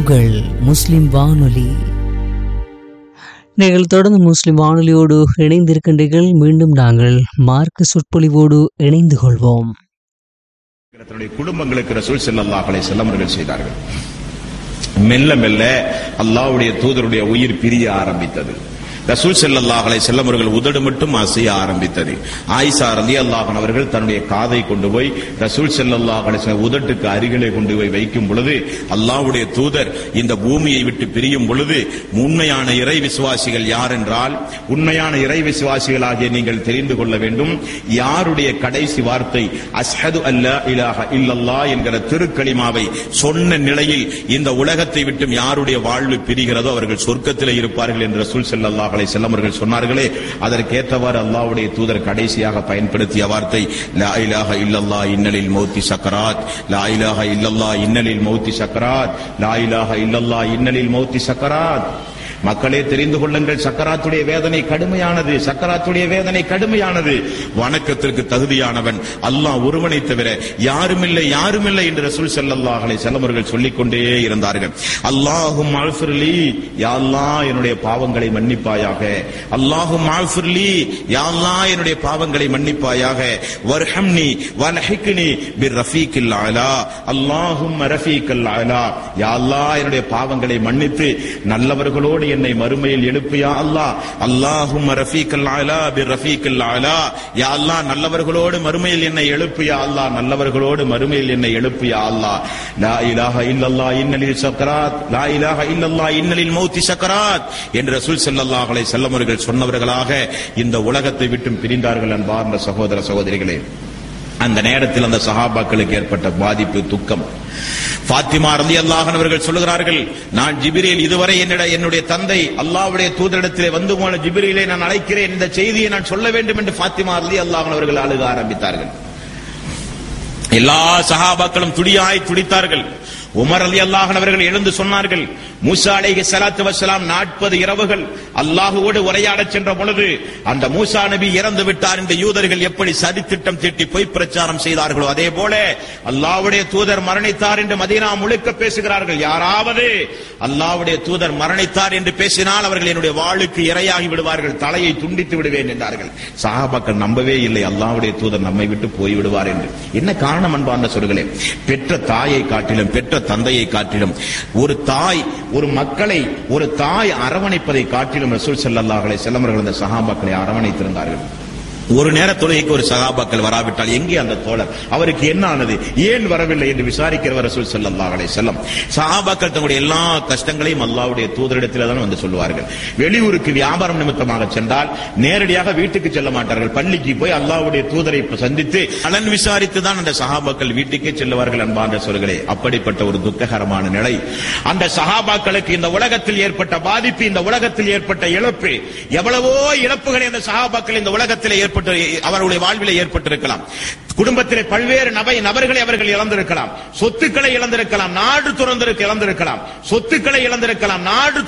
உங்கள் முஸ்லிம் வானொலி நீங்கள் தொடர்ந்து முஸ்லிம் வானொலியோடு இணைந்திருக்கின்றீர்கள் மீண்டும் நாங்கள் மார்க்க சொற்பொழிவோடு இணைந்து கொள்வோம் தன்னுடைய குடும்பங்களுக்கு ரசூல் ஸல்லல்லாஹு அலைஹி வஸல்லம் அவர்கள் செய்தார்கள் மெல்ல மெல்ல அல்லாஹ்வுடைய தூதருடைய உயிர் பிரிய ஆரம்பித்தது ரசூல் ஸல்லல்லாஹு அலைஹி வஸல்லம் அவர்கள் உதடு மட்டும் அசைய ஆரம்பித்தது ஆயிஷா ரலியல்லாஹு அன்ஹா அவர்கள் தன்னுடைய காதை கொண்டு போய் ரசூல் ஸல்லல்லாஹு அலைஹி வஸல்லம் உதட்டுக்கு அருகிலே கொண்டு போய் வைக்கும் பொழுது அல்லாஹ்வுடைய தூதர் இந்த பூமியை விட்டு பிரியும் பொழுது உண்மையான இறை விசுவாசிகள் யார் என்றால் உண்மையான இறை விசுவாசிகளாகிய நீங்கள் தெரிந்து கொள்ள வேண்டும் யாருடைய கடைசி வார்த்தை அஸ்ஹது அல்லா இலாஹ இல்லல்லா என்கிற திருக்களிமாவை சொன்ன நிலையில் இந்த உலகத்தை விட்டும் யாருடைய வாழ்வு பிரிகிறதோ அவர்கள் சொர்க்கத்திலே இருப்பார்கள் என்று ரசூல் ஸல்லல்லாஹு அலைஹி வஸல்லம் அவர்கள் சொன்னார்களே அதற்கேற்றவாறு அல்லாஹ்வுடைய தூதர் கடைசியாக பயன்படுத்திய வார்த்தை லா இலாஹ இல்லல்லா இன்னலில் மௌத்தி சக்கராத் லா இலாஹ இல்லல்லா இன்னலில் மௌத்தி சக்கராத் லா இலாஹ இல்லல்லா இன்னலில் மௌத்தி சக்கராத் மக்களே தெரிந்து கொள்ளுங்கள் சக்கராத்துடைய வேதனை கடுமையானது சக்கராத்துடைய வேதனை கடுமையானது வணக்கத்திற்கு தகுதியானவன் அல்லாஹ் ஒருவனை தவிர யாருமில்லை யாருமில்லை என்று ரசூல் ஸல்லல்லாஹு அலைஹி வஸல்லம் அவர்கள் சொல்லிக் கொண்டே இருந்தார்கள் அல்லாஹும் அல்ஃபிர்லி யா அல்லாஹ் என்னுடைய பாவங்களை மன்னிப்பாயாக அல்லாஹும் அல்ஃபிர்லி யா அல்லாஹ் என்னுடைய பாவங்களை மன்னிப்பாயாக வர்ஹம்னி வலஹிக்னி பிர் ரஃபீக்கில் அலா அல்லாஹும் ரஃபீக்கல் அலா யா அல்லாஹ் என்னுடைய பாவங்களை மன்னித்து நல்லவர்களோடு என்னை மறுமையில் எழுப்பியா அல்லாஹ் அல்லாஹும் ரஃபீக்கல் அலா பிர் ரஃபீக்கல் அலா யா அல்லாஹ் நல்லவர்களோடு மறுமையில் என்னை எழுப்பியா அல்லாஹ் நல்லவர்களோடு மறுமையில் என்னை எழுப்பியா அல்லாஹ் லா இலாஹ இல்லல்லா இன்னலில் சக்கராத் லா இலாஹ இல்லல்லா இன்னலில் மௌத்தி சக்கராத் என்று ரசூல் ஸல்லல்லாஹு அலைஹி வஸல்லம் அவர்கள் சொன்னவர்களாக இந்த உலகத்தை விட்டும் பிரிந்தார்கள் அன்பார்ந்த சகோதர சகோதரிகளே அந்த நேரத்தில் அந்த சஹாபாக்களுக்கு ஏற்பட்ட பாதிப்பு துக்கம் பாத்திமா ரலி அல்லாஹன் அவர்கள் சொல்லுகிறார்கள் நான் ஜிபிரில் இதுவரை என்னிட என்னுடைய தந்தை அல்லாஹ்வுடைய தூதரிடத்திலே வந்து போன ஜிபிரிலை நான் அழைக்கிறேன் இந்த செய்தியை நான் சொல்ல வேண்டும் என்று பாத்திமா ரலி அல்லாஹன் அவர்கள் அழுக ஆரம்பித்தார்கள் எல்லா சஹாபாக்களும் துடியாய் துடித்தார்கள் உமர் அலி அல்லாஹன் அவர்கள் எழுந்து சொன்னார்கள் மூசா அலைஹி ஸலாத்து வஸலாம் 40 இரவுகள் அல்லாஹ்வோடு உரையாடச் சென்ற பொழுது அந்த மூசா நபி இறந்து விட்டார் என்று யூதர்கள் எப்படி சதித்திட்டம் தீட்டி பொய் பிரச்சாரம் செய்தார்களோ அதே போல அல்லாஹ்வுடைய தூதர் மரணித்தார் என்று மதீனா முழுக்க பேசுகிறார்கள் யாராவது அல்லாஹ்வுடைய தூதர் மரணித்தார் என்று பேசினால் அவர்கள் என்னுடைய வாளுக்கு இரையாகி விடுவார்கள் தலையை துண்டித்து விடுவேன் என்றார்கள் சஹாபாக்கள் நம்பவே இல்லை அல்லாஹ்வுடைய தூதர் நம்மை விட்டு போய் விடுவார் என்று என்ன காரணம் அன்பார்ந்த சொல்களே பெற்ற தாயை காட்டிலும் பெற்ற தந்தையை காட்டிலும் ஒரு தாய் ஒரு மக்களை ஒரு தாய் அரவணைப்பதை காட்டிலும் ரசூல் ஸல்லல்லாஹு அலைஹி வஸல்லம் அவர்கள் அந்த சஹாபாக்களை அரவணைத்திருந்தார்கள் ஒரு நேர தொழுகைக்கு ஒரு சகாபாக்கள் வராவிட்டால் எங்கே அந்த தோழர் அவருக்கு என்ன ஆனது ஏன் வரவில்லை என்று விசாரிக்கிறவர் ரசூல் ஸல்லல்லாஹு அலைஹி வஸல்லம் சஹாபாக்கள் தங்களுடைய எல்லா கஷ்டங்களையும் அல்லாஹ்வுடைய தூதரிடத்தில் தான் வந்து சொல்லுவார்கள் வெளியூருக்கு வியாபாரம் நிமித்தமாக சென்றால் நேரடியாக வீட்டுக்கு செல்ல மாட்டார்கள் பள்ளிக்கு போய் அல்லாஹ்வுடைய தூதரை சந்தித்து நலன் விசாரித்து தான் அந்த சஹாபாக்கள் வீட்டுக்கே செல்லுவார்கள் அன்பார்ந்த சொல்களே அப்படிப்பட்ட ஒரு துக்ககரமான நிலை அந்த சஹாபாக்களுக்கு இந்த உலகத்தில் ஏற்பட்ட பாதிப்பு இந்த உலகத்தில் ஏற்பட்ட இழப்பு எவ்வளவோ இழப்புகளை அந்த சஹாபாக்கள் இந்த உலகத்தில் ஏற்பட்டு அவர்களுடைய வாழ்விலே ஏற்பட்டிருக்கலாம் குடும்பத்திலே பல்வேறு நபை நபர்களை அவர்கள் இழந்திருக்கலாம் சொத்துக்களை இழந்திருக்கலாம் நாடு துறந்திருக்க இழந்திருக்கலாம் சொத்துக்களை இழந்திருக்கலாம் நாடு